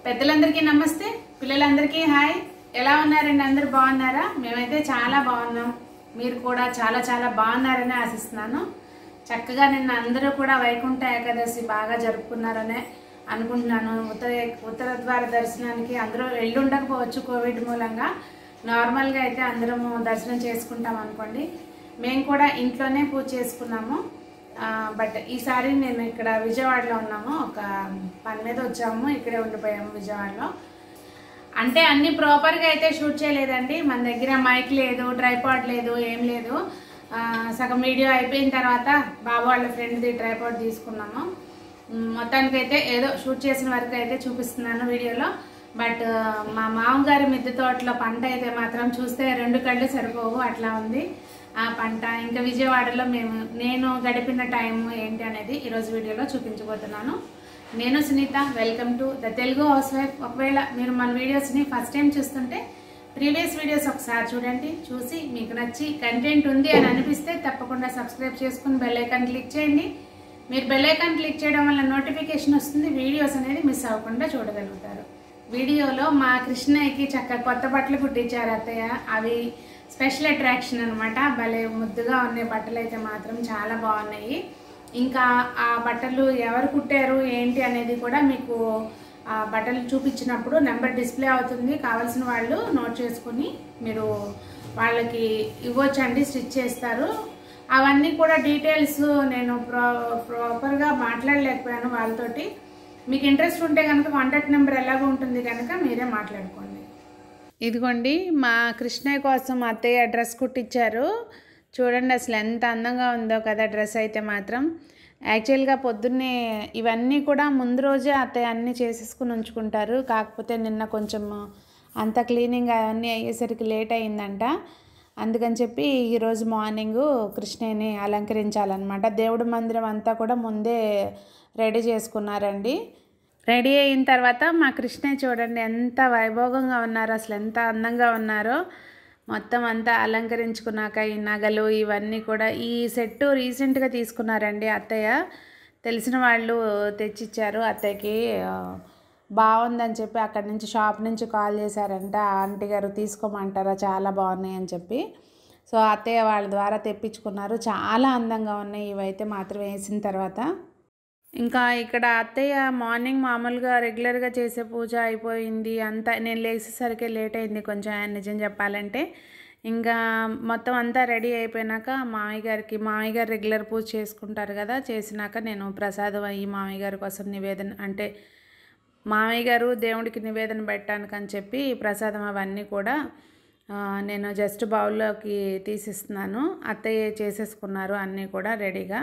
పెద్దలందరికీ నమస్తే పిల్లలందరికీ హాయ్ ఎలా ఉన్నారండి అందరు బాగున్నారా మేమైతే చాలా బాగున్నాం మీరు కూడా చాలా చాలా బాగున్నారని ఆశిస్తున్నాను చక్కగా నిన్న అందరూ కూడా వైకుంఠ ఏకాదశి బాగా జరుపుకున్నారనే అనుకుంటున్నాను ఉత్తర ఉత్తర ద్వార దర్శనానికి అందరూ వెళ్ళి ఉండకపోవచ్చు కోవిడ్ మూలంగా నార్మల్గా అయితే అందరము దర్శనం చేసుకుంటాం అనుకోండి మేము కూడా ఇంట్లోనే పూజ చేసుకున్నాము ఆ, బట్ ఈసారి నేను ఇక్కడ విజయవాడలో ఉన్నాము ఒక పని మీద వచ్చాము ఇక్కడే ఉండిపోయాము విజయవాడలో అంటే అన్ని ప్రాపర్గా అయితే షూట్ చేయలేదండి మన దగ్గర మైక్ లేదు ట్రైపాడ్ లేదు ఏం లేదు ఆ, సగం వీడియో అయిపోయిన తర్వాత బాబు వాళ్ళ ఫ్రెండ్ది ట్రైపాడ్ తీసుకున్నాము మ్, మొత్తానికైతే ఏదో షూట్ చేసిన వరకు అయితే చూపిస్తున్నాను వీడియోలో బట్ ఆ, మా మామగారి మిద్దె తోటలో పంట అయితే మాత్రం చూస్తే రెండు కళ్ళు సరిపోవు అట్లా ఉంది ఆ పంట ఇంకా విజయవాడలో మేము నేను గడిపిన టైం ఏంటి అనేది ఈరోజు వీడియోలో చూపించబోతున్నాను నేను Sunitha welcome to the Telugu housewife ఒకవేళ మీరు మన వీడియోస్ని ఫస్ట్ టైం చూస్తుంటే ప్రీవియస్ వీడియోస్ ఒకసారి చూడండి చూసి మీకు నచ్చి కంటెంట్ ఉంది అని అనిపిస్తే తప్పకుండా సబ్స్క్రైబ్ చేసుకుని బెల్ ఐకాన్ క్లిక్ చేయండి మీరు బెల్ ఐకాన్ క్లిక్ చేయడం వల్ల నోటిఫికేషన్ వస్తుంది వీడియోస్ అనేది మిస్ అవ్వకుండా చూడగలుగుతారు వీడియోలో మా కృష్ణయ్యకి చక్కగా కొత్త బట్టలు కుట్టించారు అత్తయ్య అవి స్పెషల్ అట్రాక్షన్ అనమాట భలే ముద్దుగా ఉన్నాయి బట్టలు అయితే మాత్రం చాలా బాగున్నాయి ఇంకా ఆ బట్టలు ఎవరు కుట్టారు ఏంటి అనేది కూడా మీకు ఆ బట్టలు చూపించినప్పుడు నెంబర్ డిస్ప్లే అవుతుంది కావాల్సిన వాళ్ళు నోట్ చేసుకుని మీరు వాళ్ళకి ఇవ్వచ్చండి స్టిచ్ చేస్తారు అవన్నీ కూడా డీటెయిల్స్ నేను ప్రో ప్రాపర్గా మాట్లాడలేకపోయాను వాళ్ళతోటి మీకు ఇంట్రెస్ట్ ఉంటే కనుక కాంటాక్ట్ నెంబర్ ఎలాగో ఉంటుంది కనుక మీరే మాట్లాడుకోండి ఇదిగోండి మా కృష్ణయ్య కోసం అత్తయ్య డ్రెస్ కుట్టించారు చూడండి అసలు ఎంత అందంగా ఉందో కదా డ్రెస్ అయితే మాత్రం యాక్చువల్గా పొద్దున్నే ఇవన్నీ కూడా ముందు రోజే అత్తయ్య అన్నీ చేసేసుకుని ఉంచుకుంటారు కాకపోతే నిన్న కొంచెం అంత క్లీనింగ్ అవన్నీ అయ్యేసరికి లేట్ అయిందంట అందుకని చెప్పి ఈరోజు మార్నింగ్ కృష్ణయ్యని అలంకరించాలన్నమాట దేవుడి మందిరం అంతా కూడా ముందే రెడీ చేసుకున్నారండి రెడీ అయిన తర్వాత మా కృష్ణయ్య చూడండి ఎంత వైభోగంగా ఉన్నారో అసలు ఎంత అందంగా ఉన్నారో మొత్తం అంతా అలంకరించుకున్నాక ఈ నగలు ఇవన్నీ కూడా ఈ సెట్ రీసెంట్గా తీసుకున్నారండి అత్తయ్య తెలిసిన వాళ్ళు తెచ్చిచ్చారు అత్తయ్యకి ఆ, బాగుందని చెప్పి అక్కడి నుంచి షాప్ నుంచి కాల్ చేశారంట ఆంటీ గారు తీసుకోమంటారా చాలా బాగున్నాయి అని చెప్పి సో అత్తయ్య వాళ్ళ ద్వారా తెప్పించుకున్నారు చాలా అందంగా ఉన్నాయి ఇవైతే మాత్రం వేసిన తర్వాత ఇంకా ఇక్కడ అత్తయ్య మార్నింగ్ మామూలుగా రెగ్యులర్గా చేసే పూజ అయిపోయింది అంతా నేను లేచేసరికి లేట్ అయింది కొంచెం నిజం చెప్పాలంటే ఇంకా మొత్తం అంతా రెడీ అయిపోయినాక మామయ్య గారికి మామయ్య గారు రెగ్యులర్ పూజ చేసుకుంటారు కదా చేసినాక నేను ప్రసాదం అయ్యి మామయ్య గారి కోసం నివేదన అంటే మామయ్య గారు దేవుడికి నివేదన పెట్టడానికి అని చెప్పి ప్రసాదం అవన్నీ కూడా ఆ, నేను జస్ట్ బౌల్లోకి తీసిస్తున్నాను అత్తయ్య చేసేసుకున్నారు అన్నీ కూడా రెడీగా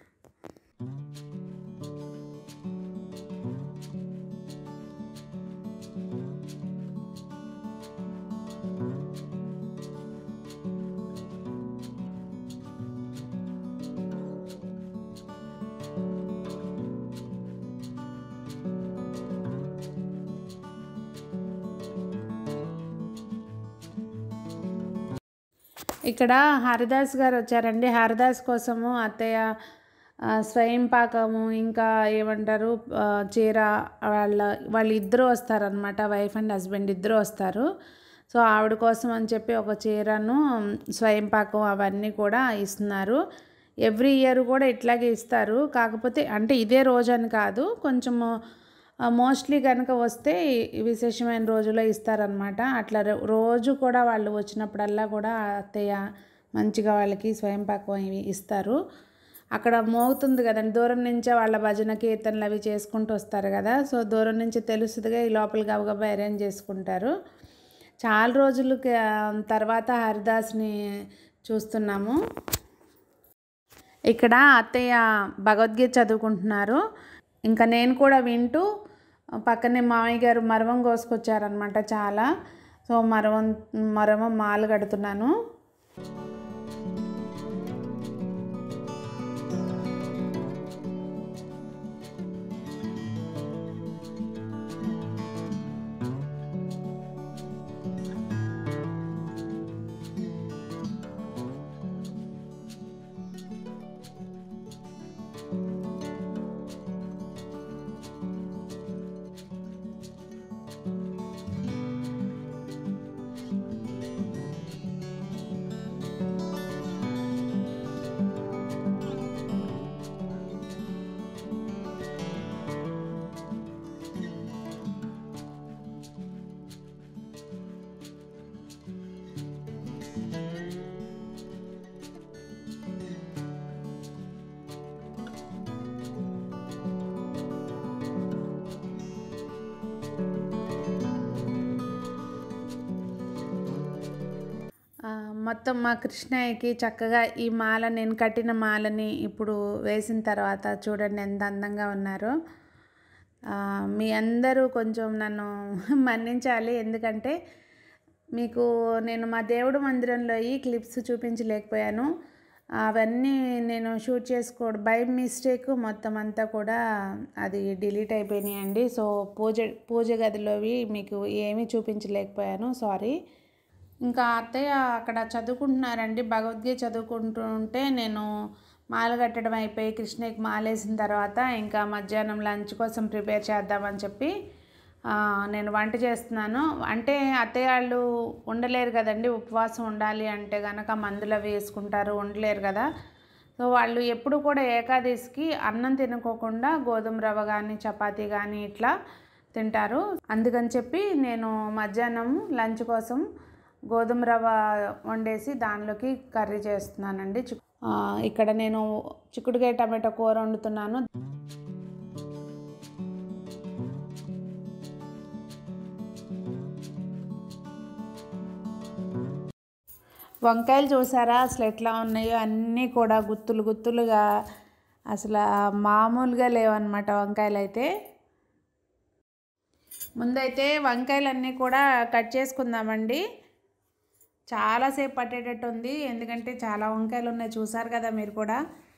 ఇక్కడ హరిదాస్ గారు వచ్చారండి హరిదాస్ కోసము అత్తయ్య ఆ, స్వయం పాకము ఇంకా ఏమంటారు ఆ, చీర వాళ్ళ వాళ్ళు ఇద్దరు వస్తారనమాట వైఫ్ అండ్ హస్బెండ్ ఇద్దరు వస్తారు సో ఆవిడ కోసం అని చెప్పి ఒక చీరను స్వయం పాకం అవన్నీ కూడా ఇస్తున్నారు ఎవ్రీ ఇయర్ కూడా ఇట్లాగే ఇస్తారు కాకపోతే అంటే ఇదే రోజు అని కాదు కొంచెము మోస్ట్లీ కనుక వస్తే ఈ విశేషమైన రోజులో ఇస్తారనమాట అట్లా రో- రోజు కూడా వాళ్ళు వచ్చినప్పుడల్లా కూడా అత్తయ్య మంచిగా వాళ్ళకి స్వయం పాకం ఇవి ఇస్తారు అక్కడ మోగుతుంది కదండి దూరం నుంచే వాళ్ళ భజన కీర్తనలు అవి చేసుకుంటూ వస్తారు కదా సో దూరం నుంచి తెలుస్తుందిగా ఈ లోపల గబగబా అరేంజ్ చేసుకుంటారు చాలా రోజులకి ఆ, తర్వాత హరిదాస్ని చూస్తున్నాము ఇక్కడ అత్తయ్య భగవద్గీత చదువుకుంటున్నారు ఇంకా నేను కూడా వింటూ పక్కనే మామయ్య గారు మరవం కోసుకొచ్చారనమాట చాలా సో మరవం మరవం మాలు కడుతున్నాను మొత్తం మా కృష్ణయ్యకి చక్కగా ఈ మాల నేను కట్టిన మాలని ఇప్పుడు వేసిన తర్వాత చూడండి ఎంత అందంగా ఉన్నారో ఆ, మీ అందరూ కొంచెం నన్ను మన్నించాలి ఎందుకంటే మీకు నేను మా దేవుడు మందిరంలో ఈ క్లిప్స్ చూపించలేకపోయాను అవన్నీ నేను షూట్ చేసుకోవడం బై మిస్టేక్ మొత్తం అంతా కూడా అది డిలీట్ అయిపోయినాయండి సో పూజ పూజ గదిలోవి మీకు ఏమీ చూపించలేకపోయాను సారీ ఇంకా అత్తయ్య అక్కడ చదువుకుంటున్నారండి భగవద్గీత చదువుకుంటుంటే నేను మాల కట్టడం అయిపోయి కృష్ణకి మాలేసిన తర్వాత ఇంకా మధ్యాహ్నం లంచ్ కోసం ప్రిపేర్ చేద్దామని చెప్పి ఆ, నేను వంట చేస్తున్నాను అంటే అత్తయ్య వాళ్ళు ఉండలేరు కదండి ఉపవాసం ఉండాలి అంటే కనుక మందులు అవి వేసుకుంటారు ఉండలేరు కదా సో వాళ్ళు ఎప్పుడు కూడా ఏకాదశికి అన్నం తినుకోకుండా గోధుమ రవ్వ కానీ చపాతీ కానీ ఇట్లా తింటారు అందుకని చెప్పి నేను మధ్యాహ్నం లంచ్ కోసం గోధుమ రవ్వ వండేసి దానిలోకి కర్రీ చేస్తున్నానండి చి- ఆ, ఇక్కడ నేను చిక్కుడుకాయ టమాటో కూర వండుతున్నాను వంకాయలు చూసారా అసలు ఎట్లా ఉన్నాయో అన్నీ కూడా గుత్తులు గుత్తులుగా అసలు మామూలుగా లేవన్నమాట వంకాయలు అయితే ముందైతే వంకాయలన్నీ కూడా కట్ చేసుకుందామండి చాలాసేపు పట్టేటట్టు ఉంది ఎందుకంటే చాలా వంకాయలు ఉన్నాయి చూసారు కదా మీరు కూడా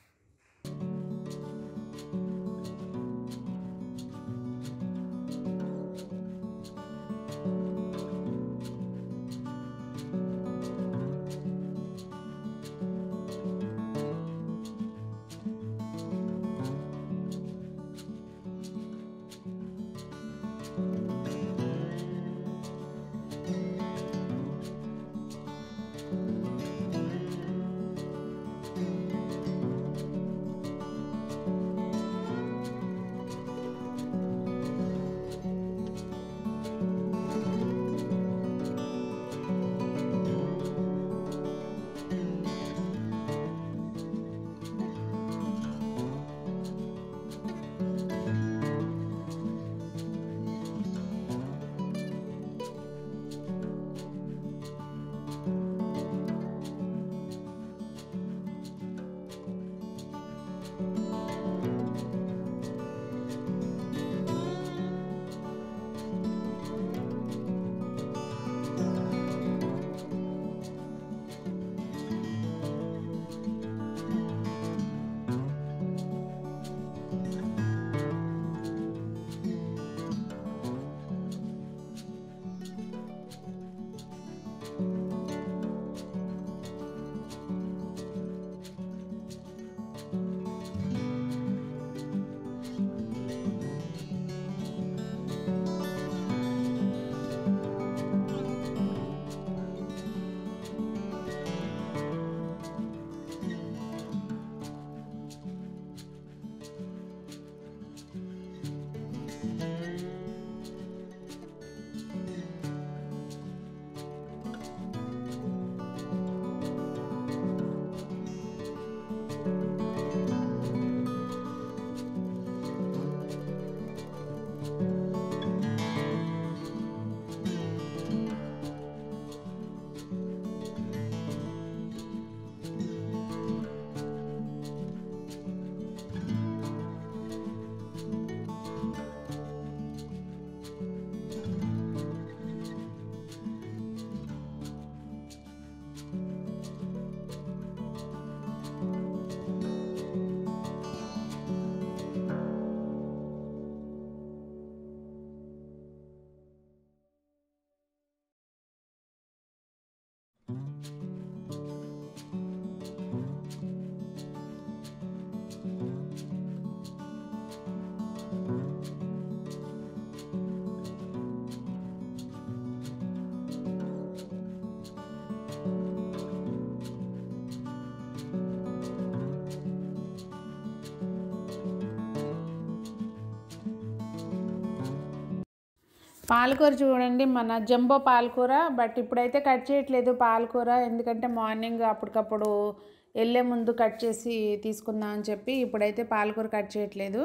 పాలకూర చూడండి మన జంబో పాలకూర బట్ ఇప్పుడైతే కట్ చేయట్లేదు పాలకూర ఎందుకంటే మార్నింగ్ అప్పటికప్పుడు వెళ్ళే ముందు కట్ చేసి తీసుకుందాం అని చెప్పి ఇప్పుడైతే పాలకూర కట్ చేయట్లేదు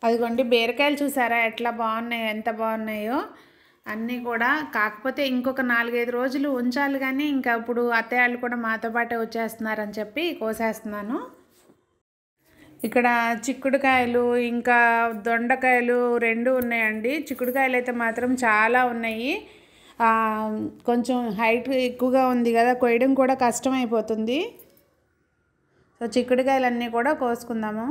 అదిగోండి బీరకాయలు చూసారా ఎట్లా బాగున్నాయో ఎంత బాగున్నాయో అన్నీ కూడా కాకపోతే ఇంకొక నాలుగైదు రోజులు ఉంచాలి కానీ ఇంకా ఇప్పుడు అత్తయ్య వాళ్ళు కూడా మాతో పాటే వచ్చేస్తున్నారని చెప్పి కోసేస్తున్నాను ఇక్కడ చిక్కుడుకాయలు ఇంకా దొండకాయలు రెండు ఉన్నాయండి చిక్కుడుకాయలు అయితే మాత్రం చాలా ఉన్నాయి ఆ, కొంచెం హైట్ ఎక్కువగా ఉంది కదా కొయ్యడం కూడా కష్టం అయిపోతుంది సో చిక్కుడుకాయలన్నీ కూడా కోసుకుందాము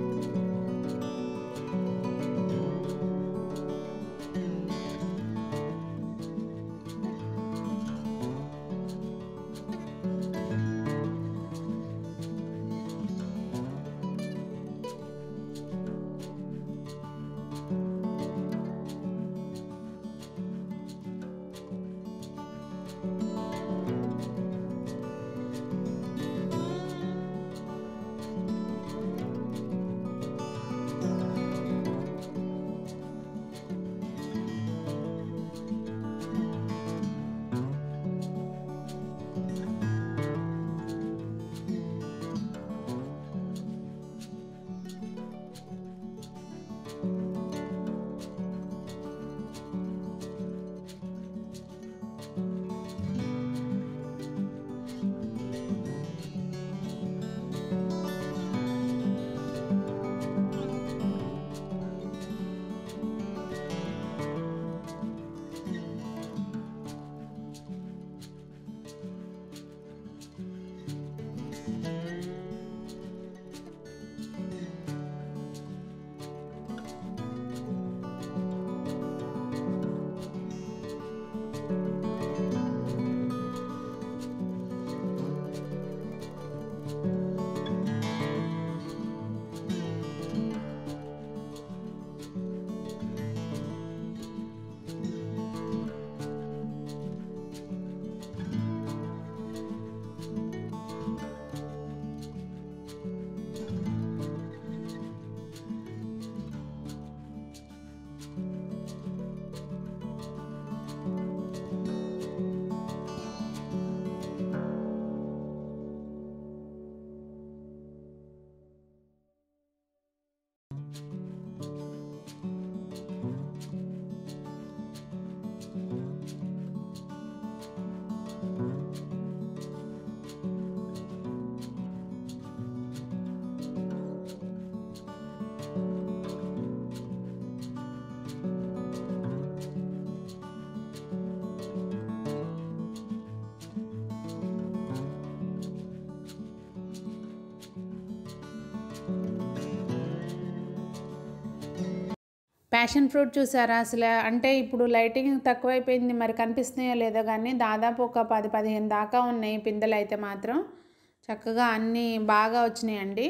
ప్యాషన్ ఫ్రూట్ చూసారా అసలు అంటే ఇప్పుడు లైటింగ్ తక్కువైపోయింది మరి కనిపిస్తున్నాయో లేదో కానీ దాదాపు ఒక పది పదిహేను దాకా ఉన్నాయి పిందెలు అయితే మాత్రం చక్కగా అన్నీ బాగా వచ్చినాయండి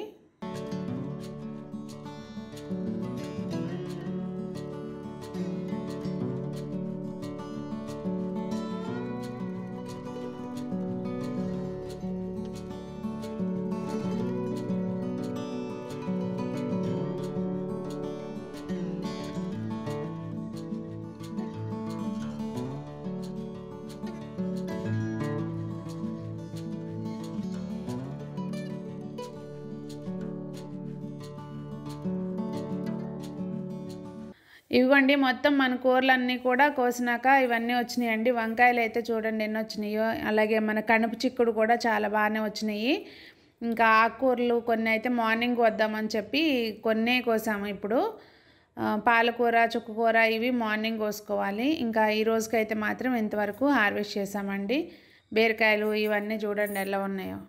ఇవ్వండి మొత్తం మన కూరలన్నీ కూడా కోసినాక ఇవన్నీ వచ్చినాయండి వంకాయలు అయితే చూడండి ఎన్ని వచ్చినాయో అలాగే మన కనుపు చిక్కుడు కూడా చాలా బాగానే వచ్చినాయి ఇంకా ఆకుకూరలు కొన్ని అయితే మార్నింగ్ వద్దామని చెప్పి కొన్నే కోసాము ఇప్పుడు ఆ, పాలకూర చుక్కకూర ఇవి మార్నింగ్ కోసుకోవాలి ఇంకా ఈ రోజుకైతే మాత్రం ఇంతవరకు హార్వెస్ట్ చేసామండి బీరకాయలు ఇవన్నీ చూడండి ఎలా ఉన్నాయో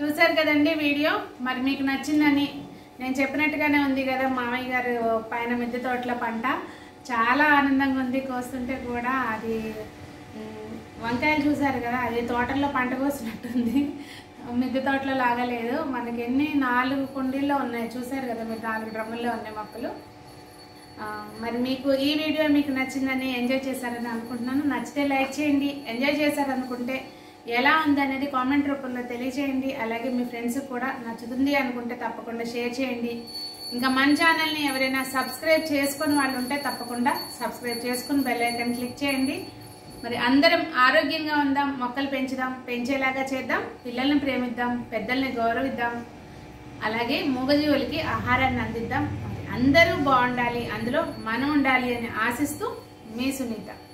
చూశారు కదండి వీడియో మరి మీకు నచ్చిందని నేను చెప్పినట్టుగానే ఉంది కదా మామయ్య గారు పైన మిద్దె తోటల పంట చాలా ఆనందంగా ఉంది కోస్తుంటే కూడా అది ఉమ్, వంకాయలు చూసారు కదా అది తోటల్లో పంట కోసినట్టుంది మిద్దె తోటలో లాగా లేదు మనకి ఎన్ని నాలుగు కుండీల్లో ఉన్నాయి చూసారు కదా మీరు నాలుగు డ్రమ్ముల్లో ఉన్నాయి మొక్కలు ఆ, మరి మీకు ఈ వీడియో మీకు నచ్చిందని ఎంజాయ్ చేశారని అనుకుంటున్నాను నచ్చితే లైక్ చేయండి ఎంజాయ్ చేశారనుకుంటే ఎలా ఉంది అనేది కామెంట్ రూపంలో తెలియచేయండి అలాగే మీ ఫ్రెండ్స్ కూడా నచ్చుతుంది అనుకుంటే తప్పకుండా షేర్ చేయండి ఇంకా మన ఛానల్ని ఎవరైనా సబ్స్క్రైబ్ చేసుకొని వాళ్ళు ఉంటే తప్పకుండా సబ్స్క్రైబ్ చేసుకుని బెల్ ఐకాన్ క్లిక్ చేయండి మరి అందరం ఆరోగ్యంగా ఉందాం మొక్కలు పెంచుదాం పెంచేలాగా చేద్దాం పిల్లల్ని ప్రేమిద్దాం పెద్దల్ని గౌరవిద్దాం అలాగే మూగజీవులకి ఆహారాన్ని అందిద్దాం అందరూ బాగుండాలి అందులో మనం ఉండాలి అని ఆశిస్తూ మీ సునీత